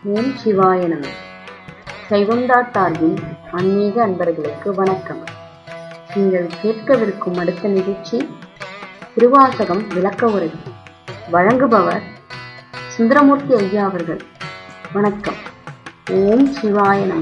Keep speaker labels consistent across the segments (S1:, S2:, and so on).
S1: ஓம் சிவாய நம சைவம்டா சார்பில் ஆன்மீக அன்பர்களுக்கு வணக்கம் நீங்கள் கேட்கவிருக்கும் அடுத்த நிகழ்ச்சி திருவாசகம் விளக்க உரை வழங்குபவர் சுந்தரமூர்த்தி ஐயா அவர்கள் வணக்கம் ஓம் சிவாய நம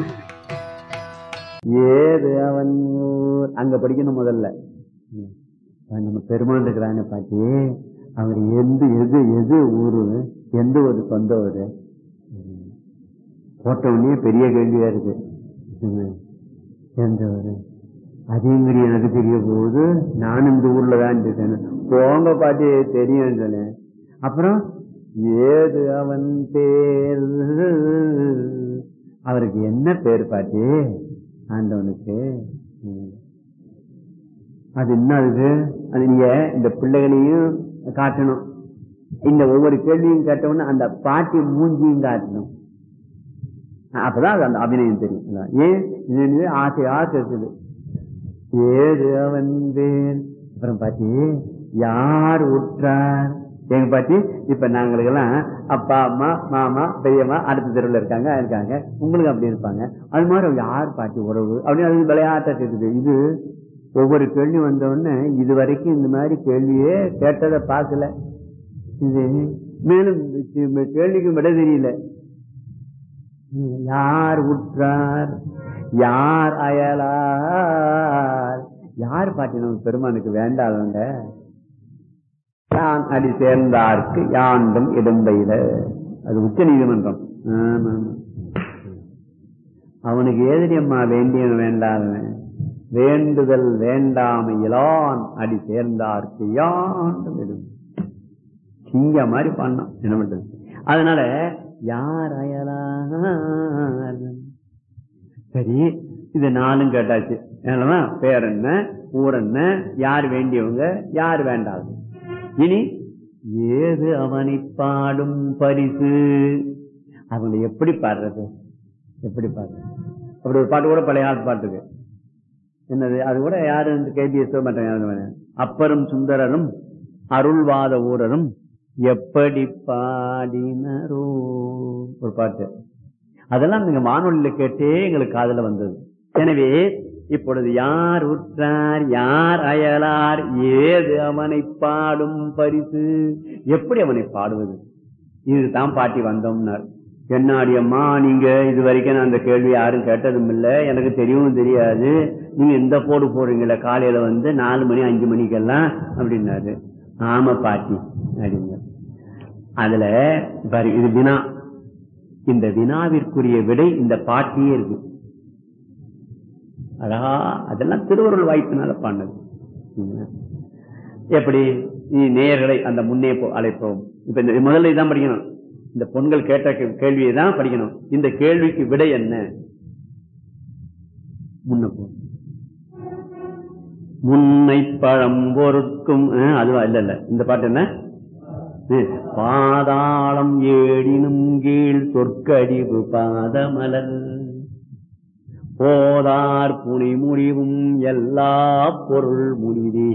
S2: ஏது அவன் ஊர் அங்க படிக்கணும் முதல்ல ம். நம்ம பெருமாள் இருக்கிறாங்க பாட்டி அவர் எந்த எது எது ஊரு எந்த ஒரு சொந்த ஊரு ம். போட்ட உடனே பெரிய கேள்வியா இருக்கு ம். எந்த ஊரு அதேமாரி எனக்கு தெரிய போகுது நான் இந்த ஊர்ல தான் இருக்கேன் போங்க பாட்டி தெரியும் சொன்னேன் அப்புறம் ஏது அவன் பேர் அவருக்கு என்ன பேர் பாட்டி ஆண்டவனுக்கு ம். அது என்ன அது அது நீங்க இந்த பிள்ளைகளையும் காட்டணும் இந்த ஒவ்வொரு கேள்வியும் கேட்டவுடனே அந்த பாட்டி மூஞ்சியும் காட்டணும் அப்பதான் அது அந்த அபிநயம் தெரியும் இல்ல? ஏன் இது இது ஆசை ஆசை இருக்குது ஏது அவன் பேர் அப்புறம் பாட்டி யார் உற்றார் எங்க பாட்டி இப்ப நாங்களுக்கெல்லாம் அப்பா அம்மா மாமா பெரியம்மா அடுத்த தெருவில் இருக்காங்க இருக்காங்க உங்களுக்கு அப்படி இருப்பாங்க அது மாதிரி யார் பாட்டி உறவு அப்படின்னு அது விளையாட்ட இருக்குது இது ஒவ்வொரு கேள்வி வந்த உடனே இது வரைக்கும் இந்த மாதிரி கேள்வியே கேட்டதை பார்க்கல இது மேலும் இந்த கேள்விக்கு விட தெரியல யார் உற்றார் யார் அயலார் யார் பாட்டி நம்ம பெருமானுக்கு வேண்டாதவங்க யான் அடி சேர்ந்தார்க்கு யாண்டும் இடும்பையில அது உச்ச நீதிமன்றம் ஆமா, ஆமா. அவனுக்கு ஏதிரி அம்மா வேண்டியவன் வேண்டாதவன் வேண்டுதல் வேண்டாமையிலான் அடி சேர்ந்தார்க்கு யாண்டும் இடும் சிங்க மாதிரி பண்ணான் என்ன பண்றது அதனால யார் அயலார் சரி இது நாலும் கேட்டாச்சு என்னவா பேர் என்ன ஊர் என்ன யார் வேண்டியவங்க யார் வேண்டாது இனி ஏது அவனை பாடும் பரிசு அவங்களை எப்படி பாடுறது எப்படி பாடுறது அப்படி ஒரு பாட்டு கூட பழைய காலத்து பாட்டு இருக்கு என்னது அது கூட யாரு கேபிஎஸ் மற்ற யாரும் வேணாம். அப்பரும் சுந்தரரும் அருள்வாத ஊரரும் எப்படி பாடினரோ ஒரு பாட்டு அதெல்லாம் நீங்க வானொலியில கேட்டே எங்களுக்கு காதுல வந்தது எனவே இப்பொழுது யார் உற்றார் யார் அயலார் ஏது அவனை பாடும் பரிசு எப்படி அவனை பாடுவது இதுதான் பாட்டி வந்தோம்னார் என்னாடி அம்மா நீங்க இது வரைக்கும் நான் அந்த கேள்வி யாரும் கேட்டதும் இல்ல எனக்கு தெரியவும் தெரியாது நீங்க இந்த போடு போடுறீங்களே காலையில வந்து நாலு மணி அஞ்சு மணிக்கெல்லாம் அப்படின்னாரு ஆமா பாட்டி அப்படிங்க அதுல பாரு இது வினா இந்த வினாவிற்குரிய விடை இந்த பாட்டியே இருக்கு அழகா அதெல்லாம் திருவருள் வாய்ப்பினால பாண்டது எப்படி நீ நேயர்களை அந்த முன்னே போ- அழைப்போம் இப்ப இந்த முதல்ல இதான் படிக்கணும் இந்த பொண்கள் கேட்ட கே- கேள்வியை தான் படிக்கணும் இந்த கேள்விக்கு விடை என்ன முன்ன போ முன்னை பழம் பொருட்கும் அஹ், அதுவா இல்ல இல்ல இந்த பாட்டு என்ன அஹ், பாதாளம் ஏடினும் கீழ் சொற்கடிவு பாதமலர் போதார் புனி முடிவும் எல்லா பொருள் முடிவே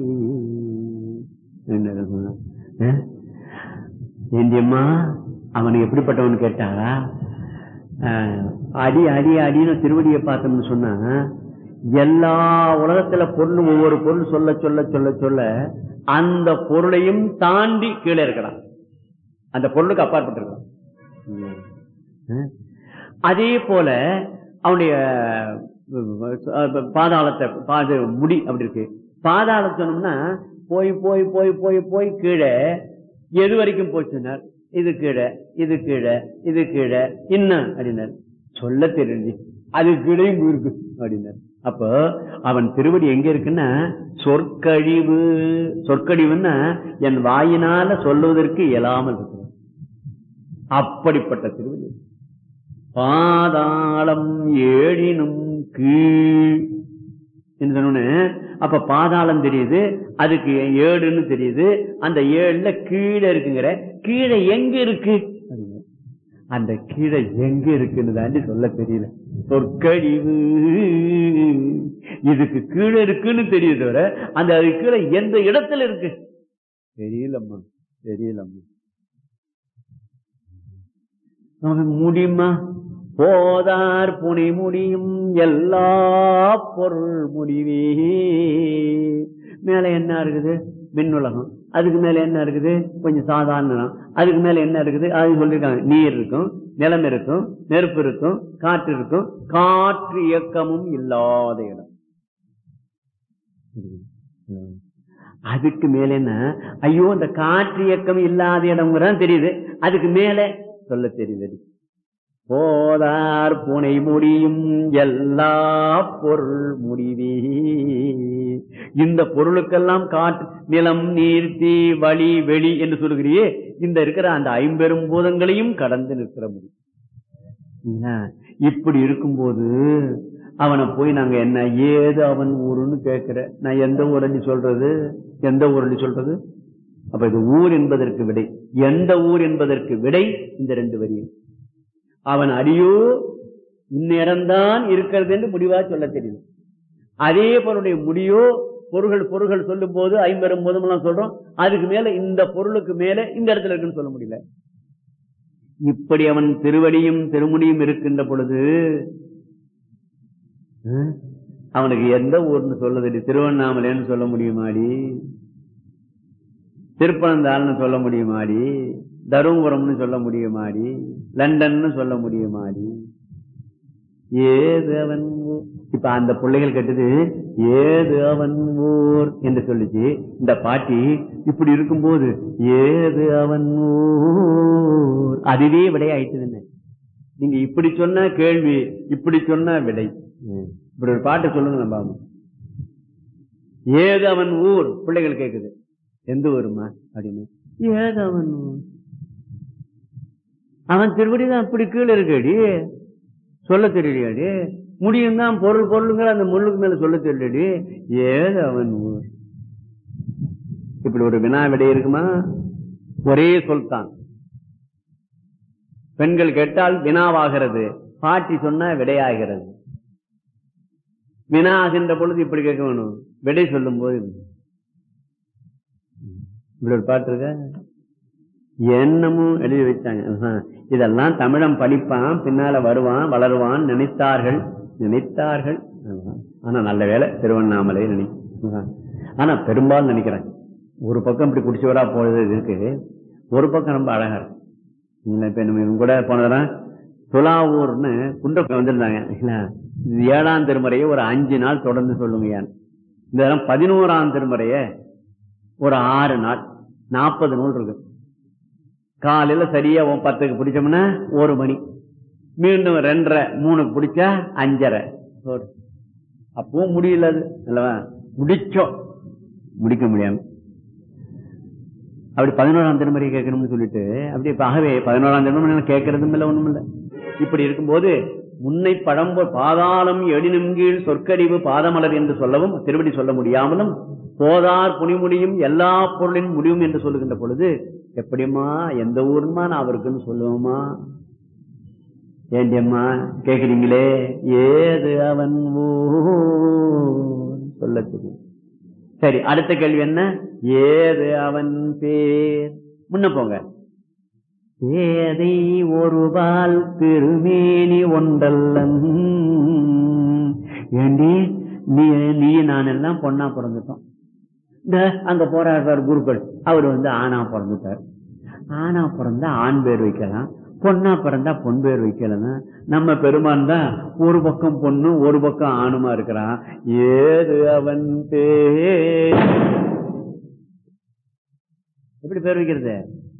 S2: என்ன ஏண்டியம்மா அவனுக்கு எப்படிப்பட்டவன் கேட்டா அஹ், அடி அடி அடின்னு திருவடியை பார்த்தோம்னு சொன்னா எல்லா உலகத்துல பொருள் ஒவ்வொரு பொருள் சொல்ல சொல்ல சொல்ல சொல்ல அந்த பொருளையும் தாண்டி கீழே இருக்கலாம் அந்த பொருளுக்கு அப்பாற்பட்டு இருக்கலாம் அஹ். அதே போல அவனுடைய அஹ், பாதாளத்தை பாது முடி அப்படி இருக்கு பாதாளம் சொன்னோம்னா போய் போய் போய் போய் போய் கீழே எது வரைக்கும் போச்சுனார் இது கீழே இது கீழே இது கீழே இன்னும் அப்படின்னார் சொல்ல தெரிஞ்சு அது கீழையும் இருக்கு அப்படின்னார் அப்போ அவன் திருவடி எங்க இருக்குன்னா சொற்கழிவு சொற்கழிவுன்னா என் வாயினால சொல்லுவதற்கு இயலாமல் இருக்கு அப்படிப்பட்ட திருவடி பாதாளம் ஏழினும் கீழ் என்று சொன்னோன்னு, அப்ப பாதாளம் தெரியுது அதுக்கு ஏழுன்னு தெரியுது அந்த ஏழுல கீழே இருக்குங்கிற கீழே எங்க இருக்கு அப்படிங்கிற. அந்த கீழே எங்க இருக்குன்னு தாண்டி சொல்ல தெரியல சொற்கழிவு இதுக்கு கீழே இருக்குன்னு தெரியுது தவிர அந்த அதுக்கு கீழே எந்த இடத்துல இருக்கு தெரியலம்மா தெரியலம்மா அவன் முடியுமா போதார் புனை முடியும் எல்லா பொருள் முடிவே மேல என்ன இருக்குது மின்னுலகம் அதுக்கு மேல என்ன இருக்குது கொஞ்சம் சாதாரண நிலம். அதுக்கு மேல என்ன இருக்குது அது சொல்லிருக்காங்க நீர் இருக்கும் நிலம் இருக்கும் நெருப்பு இருக்கும் காற்று இருக்கும் காற்று இயக்கமும் இல்லாத இடம் அதுக்கு மேல என்ன ஐயோ அந்த காற்று இயக்கம் இல்லாத இடம்ங்கிறது தெரியுது அதுக்கு மேல சொல்ல தெரியுது போதார் புனை முடியும் எல்லா பொருள் முடிவே இந்த பொருளுக்கெல்லாம் காற்று நிலம் நீர் தீ வழி வெளி என்று சொல்லுகிறியே இந்த இருக்கிற அந்த ஐம்பெரும் பூதங்களையும் கடந்து நிற்கிற முடியும் என்ன? இப்படி இருக்கும்போது அவனை போய் நாங்க என்ன ஏது அவன் ஊருன்னு கேட்கிற நான் எந்த ஊரடி சொல்றது எந்த ஊரடி சொல்றது அப்ப இது ஊர் என்பதற்கு விடை எந்த ஊர் என்பதற்கு விடை இந்த ரெண்டு வரியும் அவன் அடியோ இந்த இடம்தான் இருக்கிறது என்று முடிவா சொல்ல தெரியுது அதே பொருளுடைய முடியோ பொருள்கள் பொருள்கள் சொல்லும் போது ஐம்பெரும் போதுமெல்லாம் சொல்றோம் அதுக்கு மேல இந்த பொருளுக்கு மேல இந்த இடத்துல இருக்குன்னு சொல்ல முடியல இப்படி அவன் திருவடியும் திருமுடியும் இருக்கின்ற பொழுது அஹ், அவனுக்கு எந்த ஊர்னு சொல்லுதடி திருவண்ணாமலைன்னு சொல்ல முடியுமாடி திருப்பனந்தாள்னு சொல்ல முடியுமாடி தருமபுரம்னு சொல்ல முடியுமாடி லண்டன்னு சொல்ல முடியுமாடி ஏது அவன் ஊர் இப்ப அந்த பிள்ளைகள் கேட்டது ஏது அவன் ஊர் என்று சொல்லுச்சு இந்த பாட்டி இப்படி இருக்கும்போது ஏது அவன் ஊர் அதுவே விடையாயிட்டுதுன்னு நீங்க இப்படி சொன்ன கேள்வி இப்படி சொன்ன விடை ம். இப்படி ஒரு பாட்டு சொல்லுங்க நம்ம ஆமா. ஏது அவன் ஊர் பிள்ளைகள் கேக்குது எந்த ஊருமா அப்படின்னு ஏது அவன் ஊர் அவன் திருவடிதான் அப்படி கீழே இருக்கடி சொல்ல தெரியலையாடி முடியும் தான் பொருள் பொருளுங்கிற அந்த முள்ளுக்கு மேல சொல்ல தெரியலடி ஏது அவன் ஊர் இப்படி ஒரு வினா விடை இருக்குமா ஒரே சொல் தான் பெண்கள் கேட்டால் வினாவாகிறது பாட்டி சொன்னா விடையாகிறது வினா ஆகின்ற பொழுது இப்படி கேட்க வேணும் விடை சொல்லும் போது இப்படி ஒரு பாட்டு இருக்க என்னமும் எழுதி வச்சாங்க ஆஹா. இதெல்லாம் தமிழன் படிப்பான் பின்னால வருவான் வளருவான் நினைத்தார்கள் நினைத்தார்கள் ஆஹா. ஆனா நல்ல வேலை திருவண்ணாமலை நினை ஆஹா. ஆனா பெரும்பாலும் நினைக்கிறேன் ஒரு பக்கம் இப்படி குடிச்சவரா போறது இருக்கு ஒரு பக்கம் ரொம்ப அழகா இருக்கு இல்ல, இப்ப நம்ம இவங்க கூட போனதெல்லாம் துலாவூர்னு குண்ட வந்திருந்தாங்க இல்ல, இது ஏழாம் திருமுறையை ஒரு அஞ்சு நாள் தொடர்ந்து சொல்லுங்க இந்த தரம் பதினோராம் திருமுறைய ஒரு ஆறு நாள் நாற்பது நூல் இருக்கு காலையில சரியா உன் பத்துக்கு பிடிச்சோம்னா ஒரு மணி மீண்டும் ரெண்டரை மூணுக்கு பிடிச்சா அஞ்சரை ஒரு. அப்பவும் முடியல அது அல்லவா முடிச்சோம் முடிக்க முடியாம அப்படி பதினோராம் திருமுறை கேட்கணும்னு சொல்லிட்டு அப்படி இப்ப ஆகவே பதினோராம் திருமுறை கேட்கறதும் இல்லை ஒண்ணும் இல்லை இப்படி இருக்கும்போது முன்னை பழம்போ பாதாளம் எடினும் கீழ் சொற்கடிவு பாதமலர் என்று சொல்லவும் திருவடி சொல்ல முடியாமலும் போதார் புனிமுடியும் எல்லா பொருளின் முடியும் என்று சொல்லுகின்ற பொழுது எப்படிம்மா எந்த ஊருமா நான் அவருக்குன்னு சொல்லுவோமா ஏண்டியம்மா கேக்குறீங்களே ஏது அவன் ஊர் சொல்லத்துக்கு சரி அடுத்த கேள்வி என்ன ஏது அவன் பேர் முன்ன போங்க ஏதை ஒருபால் திருமேனி ஒன்றல்லன் ஏண்டி நீ நீ நான் எல்லாம் பொண்ணா பிறந்துட்டோம் இந்த அங்க போராடுறார் குருக்கள் அவர் வந்து ஆணா பிறந்துட்டார் ஆணா பிறந்தா ஆண் பேர் வைக்கலாம் பொண்ணா பிறந்தா பொன் பேர் வைக்கலாம் நம்ம பெருமான் தான் ஒரு பக்கம் பொண்ணு ஒரு பக்கம் ஆணுமா இருக்கிறான் ஏது அவன் பேர் எப்படி பேர் வைக்கிறது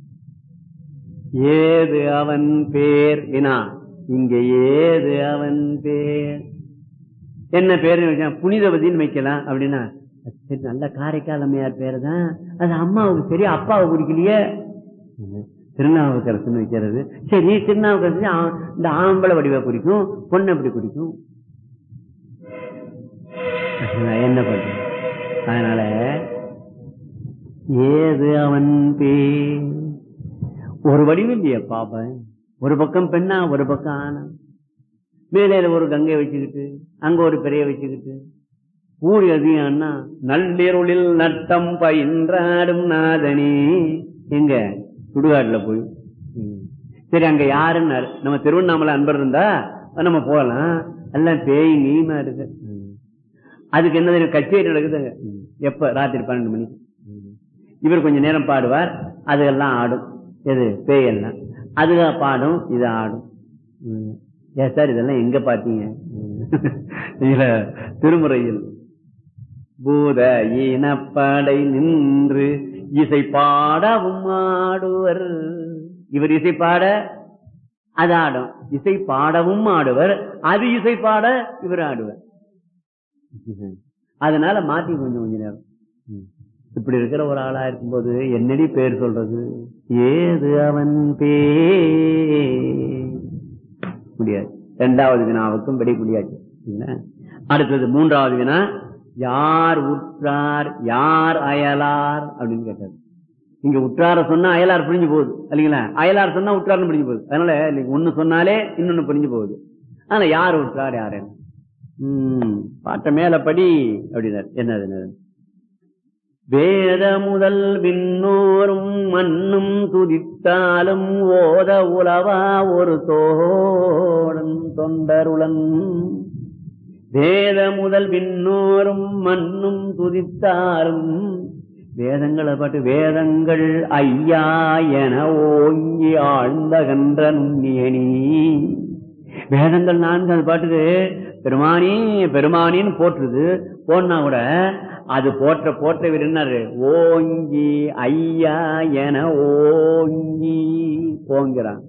S2: ஏது அவன் பேர் வினா இங்க ஏது அவன் பேர் என்ன பேர் வைக்கலாம் புனிதவதின்னு வைக்கலாம் அப்படின்னா சரி நல்ல காரைக்கால் அம்மையார் பேரு தான் அது அம்மாவுக்கு சரி அப்பாவை குறிக்கலையே திருநாவுக்கரசுன்னு வைக்கிறது சரி திருநாவுக்கரசு ஆ- இந்த ஆம்பளை வடிவா குறிக்கும் பொண்ணு எப்படி குறிக்கும் நான் என்ன பண்றது அதனால ஏது அவன் பேர் ஒரு வடிவம் இல்லையே பாப்பேன் ஒரு பக்கம் பெண்ணா ஒரு பக்கம் ஆனா மேலே ஒரு கங்கை வச்சுக்கிட்டு அங்க ஒரு பெரிய வச்சுக்கிட்டு ஊர் எதியான்னா நள்ளிருளில் நட்டம் பயின்றாடும் நாதனே எங்க சுடுகாட்டுல போய் ம். சரி அங்க யாருன்னாரு நம்ம திருவண்ணாமலை அன்பர் இருந்தா நம்ம போகலாம் எல்லாம் பேய் நீமா இருக்கு அதுக்கு என்ன தெரியும் கச்சேரி நடக்குதுங்க எப்ப ராத்திரி பன்னெண்டு மணிக்கு இவர் கொஞ்ச நேரம் பாடுவார் அதெல்லாம் ஆடும் எது பேய் எல்லாம் அது பாடும் இது ஆடும் ம். ஏன் சார் இதெல்லாம் எங்க பாத்தீங்க இதுல திருமுறையில் பூத இனப்படை நின்று இசை பாடவும் ஆடுவர் இவர் இசை பாட அது ஆடும் இசை பாடவும் ஆடுவர் அது இசை பாட இவர் ஆடுவர் அதனால மாத்தி கொஞ்சம் கொஞ்ச நேரம் ம். இப்படி இருக்கிற ஒரு ஆளா இருக்கும்போது என்னடி பேர் சொல்றது ஏது அவன் பே முடியாது இரண்டாவது வினாவுக்கும் விடை முடியாது சரிங்களா? அடுத்தது மூன்றாவது வினா யார் உற்றார் யார் அயலார் அப்படின்னு கேட்டார் இங்க உற்றார சொன்னா அயலார் பிரிஞ்சு போகுது இல்லைங்களா அயலார் சொன்னா உற்றார்னு பிரிஞ்சு போகுது அதனால நீங்க ஒண்ணு சொன்னாலே இன்னொன்னு பிரிஞ்சு போகுது ஆனா யார் உற்றார் யார் என்ன உம் பாட்ட மேல படி அப்படின்னாரு என்னது என்னது வேத முதல் விண்ணோரும் மண்ணும் துதித்தாலும் ஓத உலவா ஒரு தோடன் தொண்டருளன் வேத முதல் விண்ணோரும் மண்ணும் துதித்தாலும் வேதங்களை பாட்டு வேதங்கள் ஐயா என ஓங்கி ஆழ்ந்தகன்ற நுண்ணியனி வேதங்கள் நான்கு அது பாட்டுக்கு பெருமானி பெருமானின்னு போற்றுது போனா கூட அது போற்ற போற்றவர் என்னாரு ஓங்கி ஐயா என ஓங்கி ஓங்கிறான்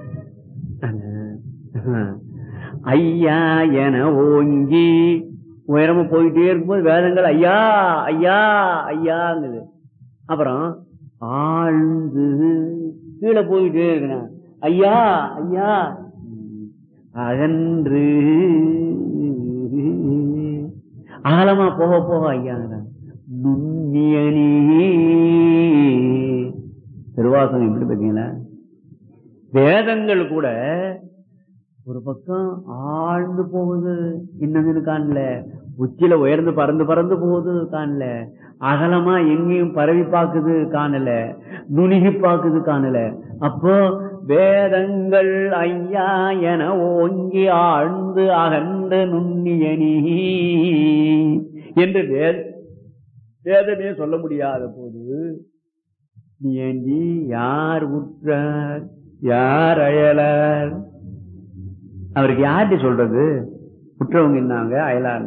S2: ஐயா என ஓங்கி உயரமா போயிட்டே இருக்கும்போது வேதங்கள் ஐயா ஐயா ஐயாங்குது அப்புறம் ஆழ்ந்து கீழே போயிட்டே இருக்கிறான் ஐயா ஐயா அகன்று ஆழமா போக போக ஐயாங்கிறான் நுண்ணியனி திருவாசகம் எப்படி பார்த்தீங்களா வேதங்கள் கூட ஒரு பக்கம் ஆழ்ந்து போகுது இன்னொன்னு காணல உச்சியில உயர்ந்து பறந்து பறந்து போகுது காணல அகலமா எங்கேயும் பரவி பாக்குது காணல நுணுகி பாக்குது காணல அப்போ வேதங்கள் ஐயா என ஓங்கி ஆழ்ந்து அகன்ற நுண்ணியனி என்று வேத வேதமே சொல்ல முடியாத போது நீ ஏண்டி யார் உற்றார் யார் அயலார் அவருக்கு யார்டி சொல்றது உற்றவங்க என்னாங்க அயலார்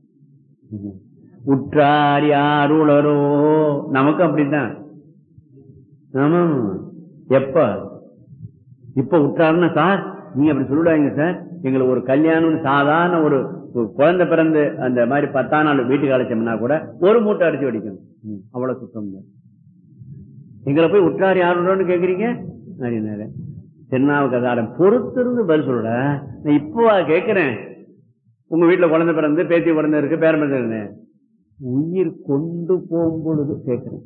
S2: உற்றார் யார் உளரோ நமக்கு அப்படித்தான் ஆமா எப்ப இப்ப உற்றாருன்னா சார் நீங்க அப்படி சொல்லிடாங்க சார் எங்களுக்கு ஒரு கல்யாணம் சாதாரண ஒரு ஒரு குழந்தை பிறந்து அந்த மாதிரி பத்தாம் நாள் வீட்டுக்கு அழைச்சோம்னா கூட ஒரு மூட்டை அடிச்சு வெடிக்கணும் ம், அவ்வளவு சுத்தம் இல்லை. எங்களை போய் உற்றார் யாருன்னு கேக்குறீங்க அப்படின்னாரு திருநாவுக்கதாரன் பொறுத்திருந்து பதில் சொல்ல நான் இப்போ கேட்கிறேன் உங்க வீட்டுல குழந்தை பிறந்து பேத்தி பிறந்து இருக்கு பேரம் பிறந்து உயிர் கொண்டு போகும் பொழுது கேட்கிறேன்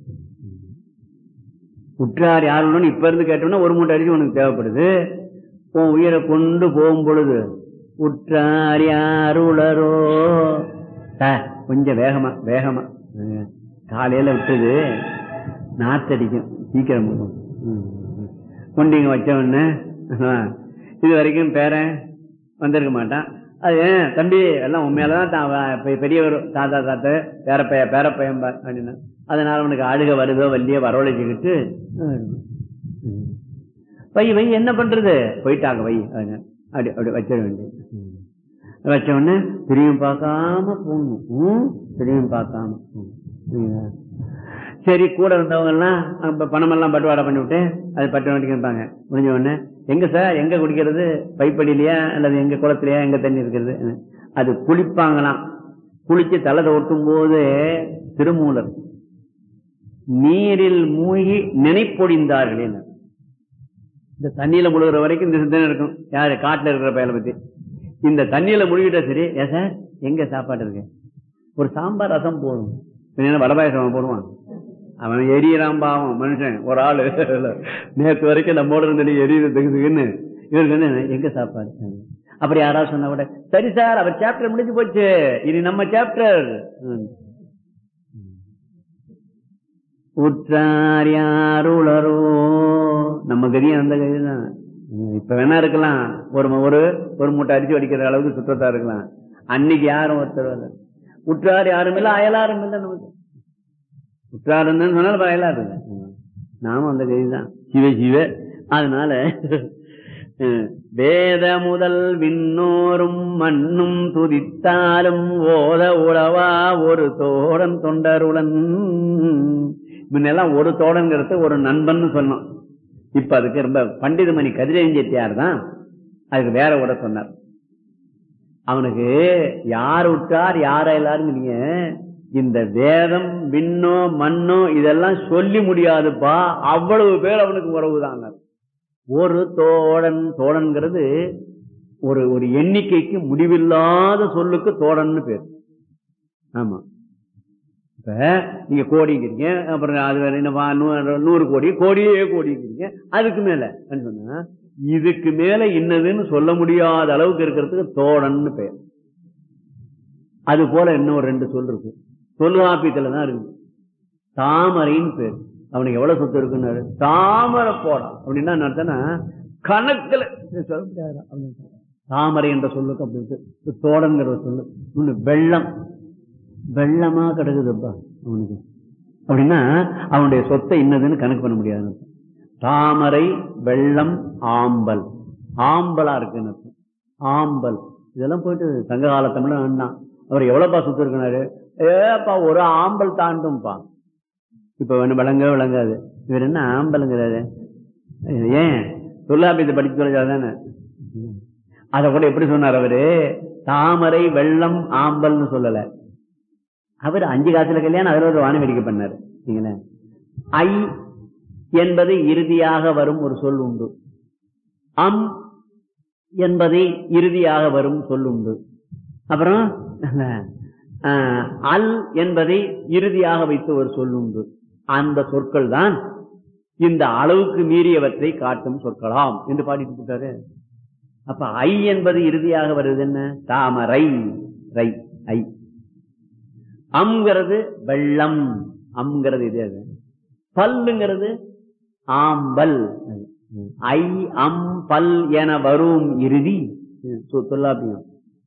S2: உற்றார் யாருன்னு இப்ப இருந்து கேட்டோம்னா ஒரு மூட்டை அடிச்சு உனக்கு தேவைப்படுது உன் உயிரை கொண்டு போகும் பொழுது உற்றார் யாருளரோ சார் கொஞ்சம் வேகமா வேகமா ம். காலையில விட்டது நாத்தடிக்கும் சீக்கிரம் போகும். ம். கொண்டிங்க வச்ச உடனே ஆ, இது வரைக்கும் பேரன் வந்திருக்க மாட்டான் அது ஏன் தம்பி எல்லாம் உண்மையிலதான் தான் வ- பெ- பெரியவர் தாத்தா தாத்த பேரப்பைய பேரப்பையன் பா- அப்படின்னா அதனால அவனுக்கு அழுக வருதோ வள்ளியோ வரவழைச்சுக்கிட்டு வை வை என்ன பண்றது போயிட்டாங்க வை அப்படின்னா. அப்படி அப்படி வச்சிட வேண்டியது வச்ச உடனே திரும்பியும் பார்க்காம போகணும் ம், திரும்பியும் பார்க்காம போகணும். புரியுதா? சரி கூட இருந்தவங்க எல்லாம் அப்ப பணம் எல்லாம் பட்டுவாடா பண்ணி விட்டு அது பட்டு வண்டிக்கு இருப்பாங்க முடிஞ்ச உடனே எங்க சார் எங்க குடிக்கிறது பைப்படியிலயா அல்லது எங்க குளத்திலயா எங்க தண்ணி இருக்கிறது அது குளிப்பாங்களாம் குளிச்சு தலை ஒட்டும் போது திருமூலர் நீரில் மூழ்கி நினைப்பொழிந்தார்களே இந்த தண்ணியில முழுகிற வரைக்கும் இந்த சிந்தனை இருக்கும் யாரு காட்டுல இருக்கிற பயலை பத்தி இந்த தண்ணியில முழுகிட்டா சரி ஏ சார் எங்க சாப்பாடு இருக்கு ஒரு சாம்பார் ரசம் போதும் பின்ன என்ன வடபாயசம் போடுவான் அவன் எரியறான் பாவம் மனுஷன் ஒரு ஆளு நேத்து வரைக்கும் நம்மோட இருந்து நீ எரியறதுக்குன்னு இவருக்கு வந்து எங்க சாப்பாடு அப்படி யாராவது சொன்னா கூட சரி சார் அவர் சாப்டர் முடிஞ்சு போச்சு இனி நம்ம சாப்டர் உற்றார் யாருளரோ நம்ம கதியும் அந்த கதிதான் இப்ப வேணா இருக்கலாம் ஒரு ம- ஒரு ஒரு மூட்டை அரிசி வடிக்கிற அளவுக்கு சுத்தத்தா இருக்கலாம் அன்னைக்கு யாரும் ஒருத்தர் வரல உற்றார் யாரும் இல்ல அயலாரும் இல்ல நமக்கு உற்றாருன்னு சொன்னாலும் இப்ப அயலார் இல்லை நாமும் அந்த கைதான் சிவ சிவ அதனால அஹ், வேத முதல் விண்ணோரும் மண்ணும் துதித்தாலும் ஓத உழவா ஒரு தோடன் தொண்டருடன் முன்னெல்லாம் ஒரு தோடங்கிறது ஒரு நண்பன் சொன்னோம் இப்ப அதுக்கு ரொம்ப பண்டிதமணி கதிரஞ்செட்டியார் தான் அதுக்கு வேற விட சொன்னார் அவனுக்கு யார் விட்டார் யார எல்லாருங்கிறீங்க இந்த வேதம் விண்ணோ மண்ணோ இதெல்லாம் சொல்லி முடியாதுப்பா அவ்வளவு பேர் அவனுக்கு உறவுதான் ஒரு தோழன் தோழன்கிறது ஒரு ஒரு எண்ணிக்கைக்கு முடிவில்லாத சொல்லுக்கு தோழன்னு பேர் ஆமா இப்ப நீங்க கோடிங்கிறீங்க அப்புறம் அது வேற என்ன வா- நூ- நூறு கோடி கோடியே கோடிங்கிறீங்க அதுக்கு மேல என்ன சொன்னா இதுக்கு மேல இன்னதுன்னு சொல்ல முடியாத அளவுக்கு இருக்கிறதுக்கு தோழன்னு பெயர் அது போல இன்னும் ஒரு ரெண்டு சொல் இருக்கு தொல்காப்பியத்துல தான் இருக்கு தாமரைன்னு பேர் அவனுக்கு எவ்வளவு சொத்து இருக்குன்னு தாமரை போடான் அப்படின்னா என்ன அர்த்தம்னா கணக்குல சொல்ல முடியாது அப்படின்னு. தாமரை என்ற சொல்லுக்கு அப்படி இருக்கு தோடங்கிற சொல்லு இன்னொன்னு வெள்ளம் வெள்ளமா கிடக்குதுப்பா அவனுக்கு அப்படின்னா அவனுடைய சொத்தை இன்னதுன்னு கணக்கு பண்ண முடியாது தாமரை வெள்ளம் ஆம்பல் ஆம்பலா இருக்குன்னு அர்த்தம். ஆம்பல் இதெல்லாம் போயிட்டு சங்க கால தமிழ் அண்ணா அவர் எவ்வளவுப்பா சுத்து இருக்கிறாரு ஏப்பா ஒரு ஆம்பல் தாண்டும்பா இப்ப வேணும் விளங்க விளங்காது இவர் என்ன ஆம்பலுங்கிறாரு ஏன் தொல்லாபியத்தை படிச்சு தொலைச்சாதானே அத கூட எப்படி சொன்னார் அவரு தாமரை வெள்ளம் ஆம்பல்னு சொல்லல அவர் அஞ்சு காசுல கல்யாணம் அதுல ஒரு வாணி வேடிக்கை பண்ணாரு நீங்களே ஐ என்பது இறுதியாக வரும் ஒரு சொல் உண்டு அம் என்பதை இறுதியாக வரும் சொல் உண்டு அப்புறம் அஹ், அல் என்பதை இறுதியாக வைத்த ஒரு சொல் உண்டு அந்த சொற்கள் தான் இந்த அளவுக்கு மீறியவற்றை காட்டும் சொற்களாம் என்று பாடிட்டு போட்டாரு அப்ப ஐ என்பது இறுதியாக வருது என்ன தாமரை ரை ஐ அம்ங்கிறது வெள்ளம் அம்ங்கிறது இது அது பல்லுங்கிறது ஆம்பல் ஐ அம் பல் என வரும் இறுதி இது சொ- தொல்லாப்பியம்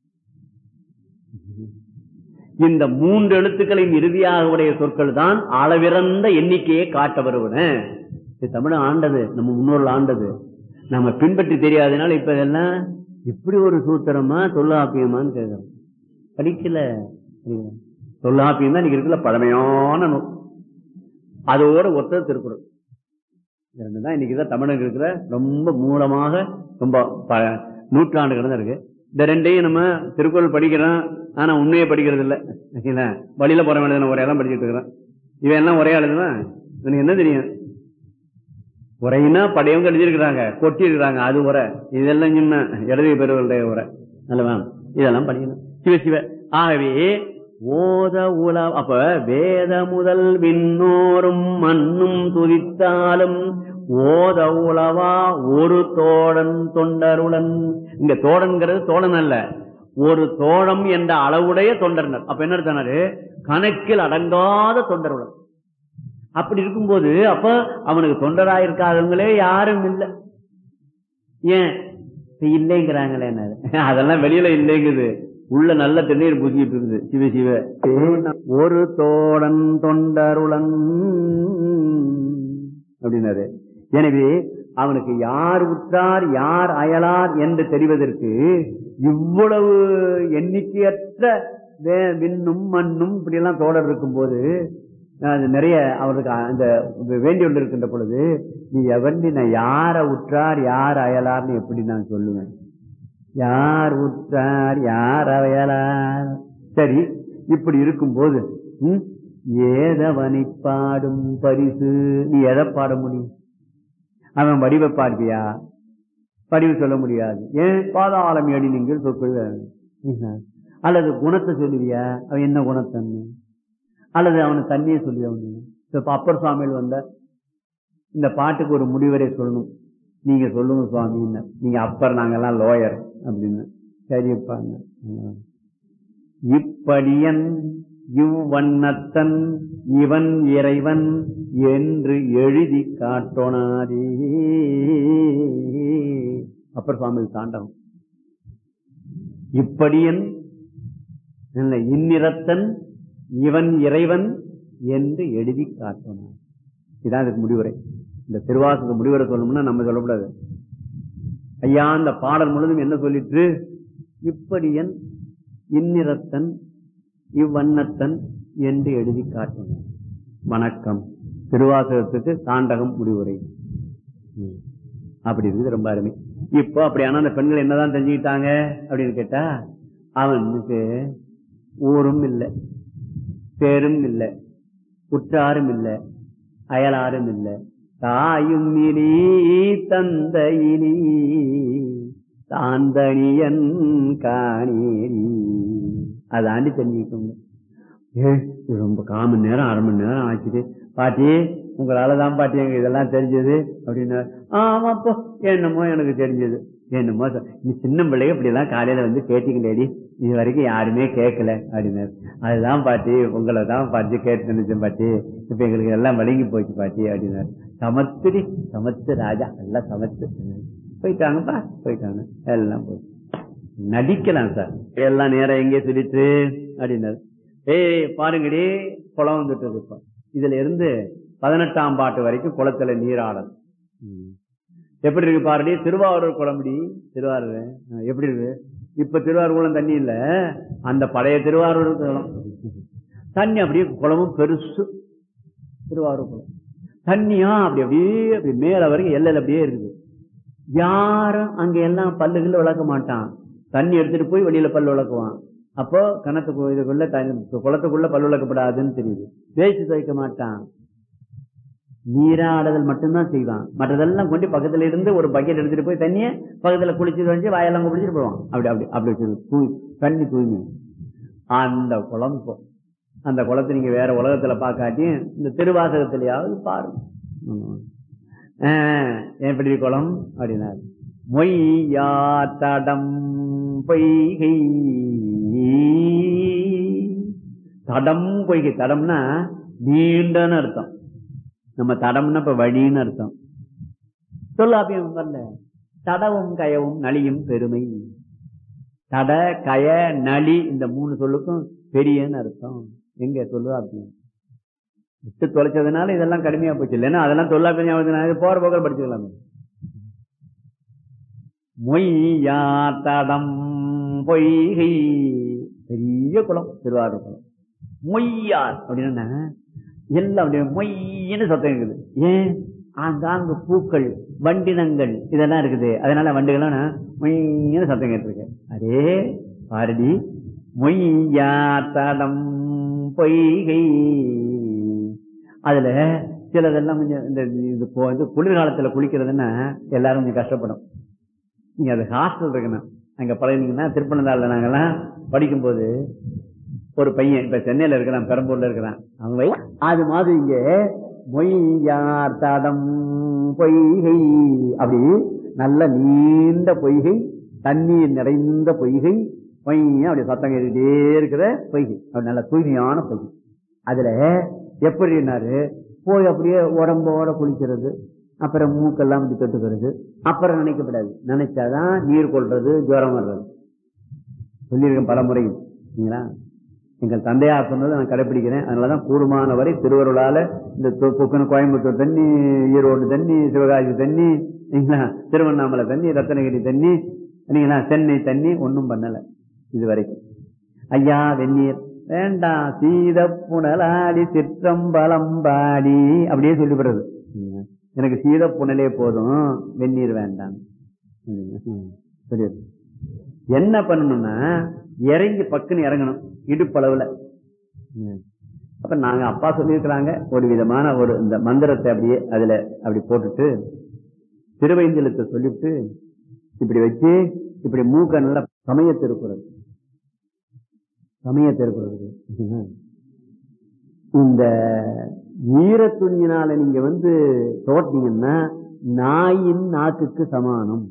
S2: இந்த மூன்று எழுத்துக்களின் இறுதியாக உடைய சொற்கள் தான் அளவிறந்த எண்ணிக்கையை காட்ட வருவன இது தமிழ் ஆண்டது நம்ம முன்னோர்கள் ஆண்டது நம்ம பின்பற்றி தெரியாதனால இப்ப இதெல்லாம் இப்படி ஒரு சூத்திரமா தொல்லாப்பியமான்னு கேட்கிறோம் படிக்கல படிக்கல. தொல்லாப்பியம் தான் இன்னைக்கு இருக்குல்ல பழமையான நூல் அதோட ஒத்த திருக்குறள் இது ரெண்டு தான் இன்னைக்கு தான் தமிழக இருக்கிற ரொம்ப மூலமாக ரொம்ப ப- நூற்றாண்டு கடந்த இருக்கு இந்த ரெண்டையும் நம்ம திருக்குறள் படிக்கிறோம் ஆனா உண்மையை படிக்கிறது இல்ல சரிங்களா? வழியில போற வேண்டியது ஒரே எல்லாம் படிச்சுட்டு இருக்கிறோம் இவன் எல்லாம் ஒரே ஆளுதான் எனக்கு என்ன தெரியும் உரையினா படையவங்க எழுதியிருக்கிறாங்க கொட்டி இருக்கிறாங்க அது உரை இதெல்லாம் சின்ன எழுதிய பெறுவர்களுடைய உரை அல்லவா இதெல்லாம் படிக்கணும் சிவ சிவ ஆகவே ஓத உல அப்ப வேத முதல் விண்ணோரும் மண்ணும் துதித்தாலும் ஓத உலவா ஒரு தோழன் தொண்டருடன் இங்க தோழன்கிறது தோழன் அல்ல ஒரு தோழம் என்ற அளவுடைய தொண்டர்னர் அப்ப என்ன சொன்னாரு கணக்கில் அடங்காத தொண்டருடன் அப்படி இருக்கும்போது அப்ப அவனுக்கு தொண்டராயிருக்காதவங்களே யாரும் இல்லை ஏன் இப்ப இல்லைங்கிறாங்களே என்னது? அதெல்லாம் வெளியில இல்லைங்குது உள்ள நல்ல தண்ணீர் பூசிட்டு இருக்குது சிவ சிவ ஒரு தோழன் தொண்டருளன் அப்படின்னாரு எனவே அவனுக்கு யார் உற்றார் யார் அயலார் என்று தெரிவதற்கு இவ்வளவு எண்ணிக்கையற்ற வே- விண்ணும் மண்ணும் இப்படி எல்லாம் தோழர் இருக்கும்போது அது நிறைய அவருக்கு அந்த வேண்டியுள்ள இருக்கின்ற பொழுது நீ எவண்டி நான் யார உற்றார் யார் அயலார்னு எப்படி நான் சொல்லுவேன் யார் உற்றார் யார் அயலார் சரி இப்படி இருக்கும்போது ம், ஏதவனை பாடும் பரிசு நீ எதை பாட முடியும் அவன் வடிவை பாடுவியா வடிவு சொல்ல முடியாது ஏன் பாதாளம் ஏடி நீங்கள் சொற்கள் அல்லது குணத்தை சொல்லுவியா அவன் என்ன குணத்தன்னு அல்லது அவனை தண்ணியை சொல்லி அவனு இப்ப அப்பர் சுவாமிகள் வந்த இந்த பாட்டுக்கு ஒரு முடிவரை சொல்லணும் நீங்க சொல்லுங்க சுவாமின்னு நீங்க அப்பர் நாங்கெல்லாம் லோயர் அப்படின்னு சரிப்பாங்க இப்படியன் இவ்வண்ணத்தன் இவன் இறைவன் என்று எழுதி காட்டோனாதே அப்பர் சுவாமி தாண்டவம் இப்படியன் இல்லை, இந்நிறத்தன் இவன் இறைவன் என்று எழுதி காட்டினார் இதான் இதுக்கு முடிவுரை இந்த திருவாசக முடிவுரை சொல்லணும்னா நம்ம சொல்லக்கூடாது ஐயா அந்த பாடல் முழுதும் என்ன சொல்லிட்டு இப்படியன் இந்நிறத்தன் இவ்வண்ணத்தன் என்று எழுதி காட்டினார் வணக்கம் திருவாசகத்துக்கு தாண்டகம் முடிவுரை ம். அப்படி இருக்குது ரொம்ப அருமை இப்போ அப்படியானா அந்த பெண்கள் என்னதான் தெரிஞ்சுக்கிட்டாங்க அப்படின்னு கேட்டா அவனுக்கு ஊரும் இல்லை பேரும் இல்லை உற்றாரும் இல்லை அயலாரும் இல்லை தாயும் இனி தந்தையினி தாந்தனியன் காணேரி அதாண்டி தெரிஞ்சுக்கோங்க ஏ இது ரொம்ப கால் மணி நேரம் அரை மணி நேரம் ஆச்சுது பாட்டி உங்களால தான் பாட்டி எனக்கு இதெல்லாம் தெரிஞ்சது அப்படின்னு ஆமாப்போ என்னமோ எனக்கு தெரிஞ்சது என்னமோ சொ- நீ சின்ன பிள்ளைங்க இப்படி எல்லாம் காலையில வந்து கேட்டீங்களேடி இது வரைக்கும் யாருமே கேட்கல அப்படின்னாரு அதுதான் பாட்டி உங்களை தான் பாட்டி கேட்டு நினைச்சேன் பாட்டி இப்ப எங்களுக்கு எல்லாம் வழங்கி போச்சு பாட்டி அப்படின்னாரு சமத்துடி சமத்து ராஜா எல்லாம் சமத்து போயிட்டாங்கப்பா போயிட்டாங்க எல்லாம் போச்சு நடிக்கலாம் சார் எல்லாம் நேரம் எங்கே சொல்லிட்டு அப்படின்னாரு ஏய் பாருங்கடி குளம் வந்துட்டு இருக்கு இப்ப. இதுல இருந்து பதினெட்டாம் பாட்டு வரைக்கும் குளத்துல நீராடல் ம். எப்படி இருக்கு பாருடி திருவாரூர் குளம்படி திருவாரூர் ஆ, எப்படி இருக்கு இப்ப திருவாரூர் குளம் தண்ணி இல்ல அந்த பழைய திருவாரூர் குளம் தண்ணி அப்படியே குளமும் பெருசு திருவாரூர் குளம் தண்ணியா அப்படி அப்படியே அப்படி மேல வரைக்கும் எல்லையில அப்படியே இருக்குது யாரும் அங்க எல்லாம் பல்லுகள் விளக்க மாட்டான் தண்ணி எடுத்துட்டு போய் வெளியில பல்லு விளக்குவான் அப்போ கணத்துக்கு இதுக்குள்ள தண்ணி- குளத்துக்குள்ள பல்லு விளக்கப்படாதுன்னு தெரியுது வேஸ்ட் துவைக்க மாட்டான் நீராடுதல் மட்டும்தான் செய்வான் மற்றதெல்லாம் கொண்டு பக்கத்துல இருந்து ஒரு பக்கெட் எடுத்துட்டு போய் தண்ணிய பக்கத்துல குளிச்சுட்டு வந்து வாயெல்லாம் குளிச்சுட்டு போவான் அப்படி அப்படி அப்படி வச்சிரு. தூய் தண்ணி தூய்மை அந்த குளம் இப்போ. அந்த குளத்தை நீங்க வேற உலகத்துல பார்க்காட்டி இந்த திருவாசகத்திலேயாவது பாருங்க ம். ஆஹ், எப்படி குளம் அப்படின்னாரு மொய்யா தடம் பொய்கை தடம் பொய்கை தடம்னா நீண்டன்னு அர்த்தம் நம்ம தடம்னா இப்ப வழின்னு அர்த்தம் சொல்லாப்பியம் வரல தடவும் கயவும் நலியும் பெருமை தட கய நளி இந்த மூணு சொல்லுக்கும் பெரியன்னு அர்த்தம் எங்க தொல்லாப்பியம் விட்டு தொலைச்சதுனால இதெல்லாம் கடுமையா போச்சு இல்லைன்னா அதெல்லாம் தொல்லாப்பியம் ஞாபகத்தினால இது போற போக்கில் படிச்சுக்கலாம் மொய்யா தடம் பொய்கை பெரிய குளம் திருவாரூர் குளம் மொய்யார் அப்படின்னா எல்லாம் அப்படியே மொய்ன்னு சத்தம் இருக்குது ஏன் ஆங்காங்கு பூக்கள் வண்டினங்கள் இதெல்லாம் இருக்குது அதனால வண்டுகள்லாம் மொய்ன்னு சத்தம் கேட்டிருக்கு அதே பாரதி மொய்யா தடம் பொய்கை அதுல சிலதெல்லாம் கொஞ்சம் இந்த இது போ இது குளிர்காலத்துல குளிக்கிறதுன்னா எல்லாரும் கொஞ்சம் கஷ்டப்படும் நீங்க அது ஹாஸ்டல் இருக்கணும் அங்க பழகினீங்கன்னா திருப்பனந்தாள்ல நாங்கெல்லாம் படிக்கும்போது ஒரு பையன் இப்ப சென்னையில இருக்கிறான் பெரம்பூர்ல இருக்கிறான் அவன் வை அது மாதிரி இங்க மொய்யார் தடம் பொய்கை அப்படி நல்ல நீண்ட பொய்கை தண்ணீர் நிறைந்த பொய்கை பொய்ய அப்படி சத்தம் கேட்டுட்டே இருக்கிற பொய்கை அப்படி நல்ல தூய்மையான பொய்கை அதுல எப்படின்னாரு போய் அப்படியே உடம்போட குளிக்கிறது அப்புறம் மூக்கெல்லாம் இப்படி தொட்டுக்கிறது அப்புறம் நினைக்கப்படாது நினைச்சாதான் நீர் கொள்றது ஜுரம் வர்றது சொல்லியிருக்கேன் பல முறையும் சரிங்களா எங்கள் தந்தையார் சொன்னதை நான் கடைபிடிக்கிறேன் அதனாலதான் கூடுமான வரை திருவருளால இந்த தொ- பொக்குன்னு கோயம்புத்தூர் தண்ணி ஈரோடு தண்ணி சிவகாசி தண்ணி சரிங்களா திருவண்ணாமலை தண்ணி ரத்தனகிரி தண்ணி சரிங்களா சென்னை தண்ணி ஒன்றும் பண்ணல இது வரைக்கும் ஐயா வெந்நீர் வேண்டாம் சீத புனலாடி சிற்றம்பலம் பாடி அப்படியே சொல்லிவிடுறது எனக்கு சீத புனலே போதும் வெந்நீர் வேண்டாம் சொல்லிடுறது என்ன பண்ணணும்னா இறங்கி பக்குன்னு இறங்கணும் இடுப்பளவுல ம். அப்ப நாங்க அப்பா சொல்லியிருக்கிறாங்க ஒரு விதமான ஒரு இந்த மந்திரத்தை அப்படியே அதுல அப்படி போட்டுட்டு திருவைந்தலத்தை சொல்லிவிட்டு இப்படி வச்சு இப்படி மூக்க நல்லா சமய திருக்குறது சமய திருக்குறது இந்த ஈர துணியினால நீங்க வந்து தோட்டினீங்கன்னா நாயின் நாக்குக்கு சமானம்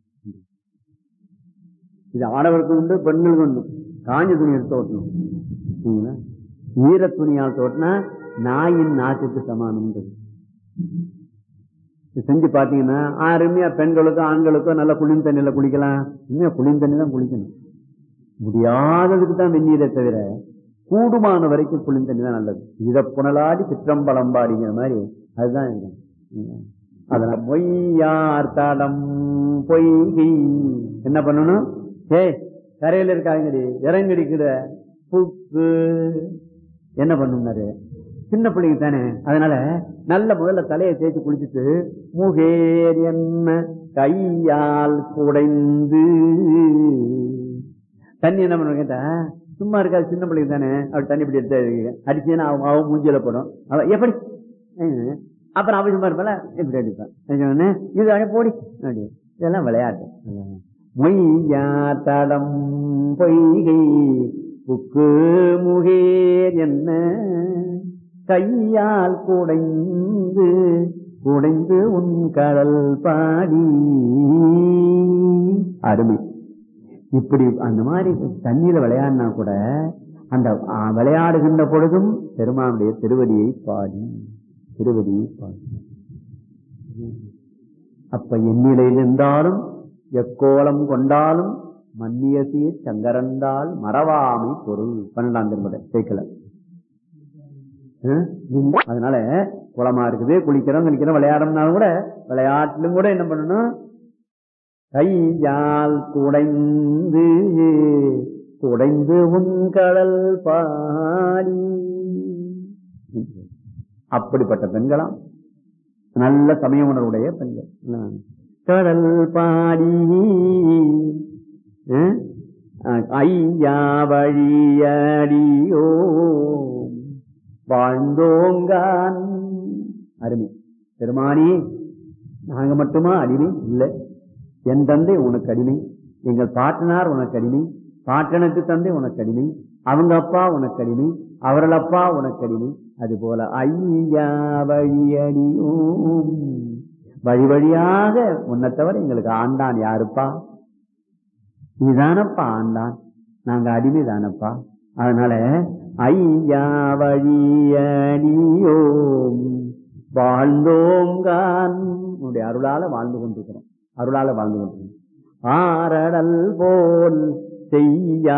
S2: இது ஆடவருக்கு உண்டு பெண்களுக்கு உண்டு காஞ்ச துணி எடுத்து ஓட்டணும் சரிங்களா? ஈர துணியால் தோட்டினா நாயின் நாக்குக்கு சமானம் இது செஞ்சு பாத்தீங்கன்னா அருமையா பெண்களுக்கும் ஆண்களுக்கும் நல்லா குளிர்ந்த தண்ணியில குளிக்கலாம் உண்மையா குளிர்ந்த தண்ணி தான் குளிக்கணும் முடியாததுக்கு தான் வெந்நீரை தவிர கூடுமான வரைக்கும் குளிர்ந்த தண்ணி தான் நல்லது இத புனலாடி சிற்றம்பலம்பாடிங்கிற மாதிரி அதுதான் இது. ம். அதனால பொய்யார் தடம் பொய்கை என்ன பண்ணணும் ஏய் கரையில இருக்காங்கடி இறங்கடிக்கிற புக்கு என்ன பண்ணுனாரு சின்ன பிள்ளைங்க தானே அதனால நல்ல முதல்ல தலையை தேய்ச்சி குளிச்சுட்டு முகேர் என்ன கையால் குடைந்து தண்ணி என்ன பண்ணுவாங்க கேட்டா சும்மா இருக்காது சின்ன பிள்ளைங்க தானே அப்படி தண்ணி இப்படி எடுத்து அடிச்சுன்னா அவன் அவன் மூஞ்சில போடும் அவ எப்படி அஹ், அப்புறம் அவன் சும்மா இருப்பால இப்படி அடிப்பான் அடிச்ச உடனே, இது அடி போடி அப்படி இதெல்லாம் விளையாட்டு மொய்யா தடம் பொய்கை புக்கு முகேர் என்ன கையால் குடைந்து குடைந்து உன் கடல் பாடி அருமை இப்படி அந்த மாதிரி தண்ணீர விளையாடினா கூட அந்த ஆ, விளையாடுகின்ற பொழுதும் பெருமானுடைய திருவடியை பாடி திருவடியை பாடி அப்ப எண்ணிலையில் இருந்தாலும் எக்கோலம் கொண்டாலும் மன்னியசிய சங்கரந்தால் மறவாமை பொருள் பன்னெண்டாம் திருமுறை சேர்க்கல அதனால குளமா இருக்குது குளிக்கிறோம் குளிக்கிறோம் விளையாடணும்னாலும் கூட விளையாட்டிலும் கூட என்ன பண்ணணும் கையால் குடைந்து குடைந்து உன் கடல் பாடி அப்படிப்பட்ட பெண்களாம் நல்ல சமய உணர்வுடைய பெண்கள் ஆ. கடல் பாடி ஆ? ஆ, ஐயா வழியடியோ வாழ்ந்தோங்கான் அருமை பெருமானி நாங்க மட்டுமா அடிமை இல்லை என் தந்தை உனக்கு அடிமை எங்கள் பாட்டனார் உனக்கு அடிமை பாட்டனுக்கு தந்தை உனக்கு அடிமை அவங்க அப்பா உனக்கு அடிமை அவர்கள் அப்பா உனக்கு அடிமை அது போல ஐயா வழியடியும் வழி வழியாக உன்னை தவிர எங்களுக்கு ஆண்டான் யாருப்பா நீதானப்பா ஆண்டான் நாங்க அடிமை தானப்பா அதனால ஐயா வழியடியோம் வாழ்ந்தோங்கான் உன்னுடைய அருளால வாழ்ந்து கொண்டிருக்கிறோம் அருளால வாழ்ந்து கொண்டிருக்கிறோம் ஆரடல் போல் செய்யா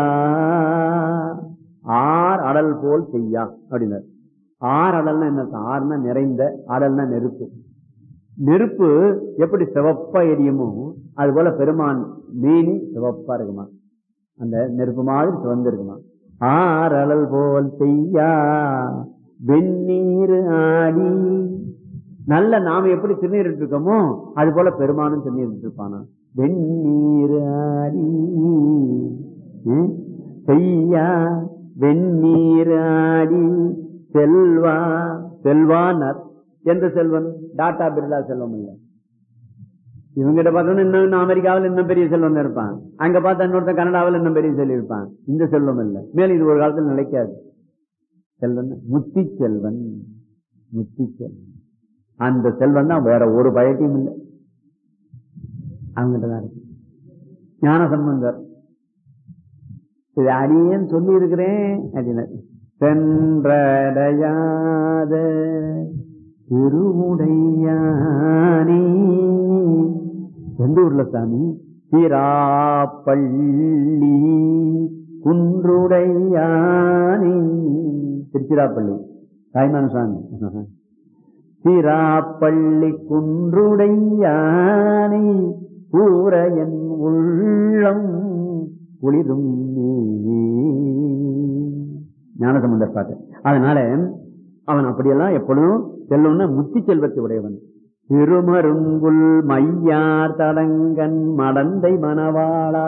S2: ஆர் அடல் போல் செய்யா அப்படின்னார் ஆர் அடல்னா என்ன அர்த்தம்? ஆறுனா நிறைந்த அடல்னா நெருப்பு நெருப்பு எப்படி சிவப்பா எரியுமோ அது போல பெருமான் மேனி சிவப்பா இருக்குமா அந்த நெருப்பு மாதிரி சிவந்து இருக்குமா ஆரழல் போல் செய்யா வெந்நீர் ஆடி நல்ல நாம எப்படி திருநீர் இருக்கோமோ அது போல பெருமானும் திருநீர் இருப்பானா வெந்நீர் ஆடி ம்? செய்யா வெந்நீர் ஆடி செல்வா செல்வானர் எந்த செல்வன் டாடா பிர்லா செல்வம் இல்லை இவங்கிட்ட பார்த்தோன்னா இன்னும் அமெரிக்காவில் இன்னும் பெரிய செல்வம் இருப்பான் அங்க பார்த்தா இன்னொருத்தன் கனடாவில் இன்னும் பெரிய செல்வம் இருப்பான் இந்த செல்வம் இல்லை மேலும் இது ஒரு காலத்தில் நிலைக்காது செல்வன் முத்தி செல்வன் முத்தி செல்வன் அந்த செல்வன் தான் வேற ஒரு பயத்தையும் இல்லை அவங்ககிட்ட தான் இருக்கு ஞான சம்பந்தர் இது அடியேன்னு சொல்லி இருக்கிறேன் அப்படின்னா சென்றடையாத திருவுடையானே எந்த ஊர்ல சாமி திராப்பள்ளி குன்றுடையானே திருச்சிராப்பள்ளி தாய்மான சாமி திராப்பள்ளி குன்றுடையானை கூற என் உள்ளம் குளிரும் ஞானசம்பந்தர் பாட்டு அதனால அவன் அப்படியெல்லாம் எப்பொழுதும் செல்வம்னா முத்தி செல்வத்தை உடையவன் திருமருங்குல் மையார் தடங்கன் மடந்தை மணவாளா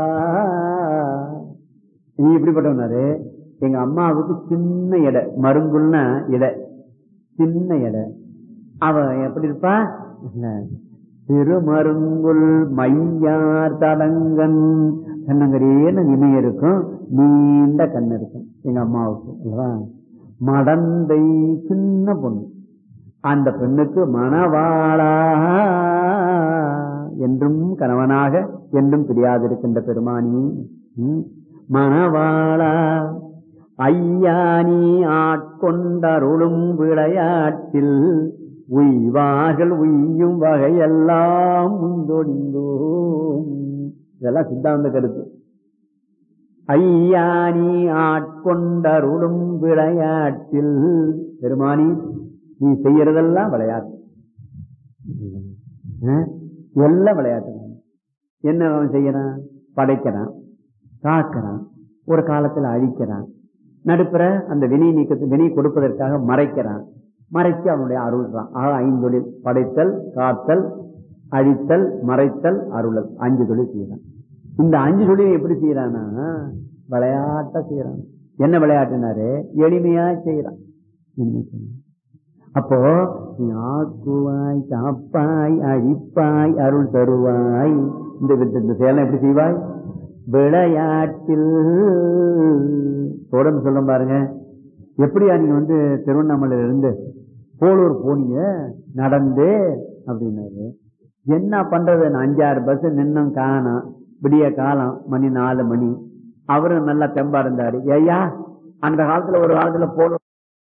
S2: நீ இப்படிப்பட்டவனாரு எங்க அம்மாவுக்கு சின்ன எடை மருங்குல்னா எடை சின்ன எடை அவ எப்படி இருப்பா திருமருங்குல் மையார் தடங்கன் கண்ணங்கரேன்னு இமை இருக்கும் நீண்ட கண் இருக்கும் எங்க அம்மாவுக்கு அல்லவா மடந்தை சின்ன பொண்ணு அந்த பெண்ணுக்கு மணவாளா என்றும் கணவனாக என்றும் பிரியாதிருக்கின்ற பெருமானி ம், மணவாளா ஐயா நீ ஆட்கொண்டருளும் விளையாட்டில் உய்வார்கள் உய்யும் வகையெல்லாம் முந்தொடிந்தோம் இதெல்லாம் சித்தாந்த கருத்து ஐயானி ஆட்கொண்டருளும் விளையாட்டில் பெருமானி நீ செய்யறதெல்லாம் விளையாட்டு அஹ், எல்லாம் விளையாட்டு என்ன அவன் செய்யறான் படைக்கிறான் காக்கிறான் ஒரு காலத்துல அழிக்கிறான் நடுப்புற அந்த வினை நீக்கத்து வினை கொடுப்பதற்காக மறைக்கிறான் மறைச்சு அவனுடைய அருள்றான் ஆக ஐந்தொழில் படைத்தல் காத்தல் அழித்தல் மறைத்தல் அருளல் அஞ்சு தொழில் செய்யறான் இந்த அஞ்சு தொழில் எப்படி செய்யறானா விளையாட்டா செய்யறான் என்ன விளையாட்டுனாரு எளிமையா செய்யறான் என்ன செய்யறான்? அப்போ நீ ஆக்குவாய் காப்பாய் அழிப்பாய் அருள் தருவாய் இந்த இந்த- இந்த செயலை எப்படி செய்வாய் விளையாட்டில் தொடர்ந்து சொல்ல பாருங்க எப்படியா நீங்க வந்து திருவண்ணாமலையில இருந்து போலூர் போனீங்க நடந்து அப்படின்னாரு என்ன பண்றது நான் அஞ்சாறு பஸ் நின்னும் காணோம் விடிய காலம் மணி நாலு மணி அவரும் நல்லா தெம்பா இருந்தாரு ஐயா அந்த காலத்துல ஒரு காலத்துல போலூர்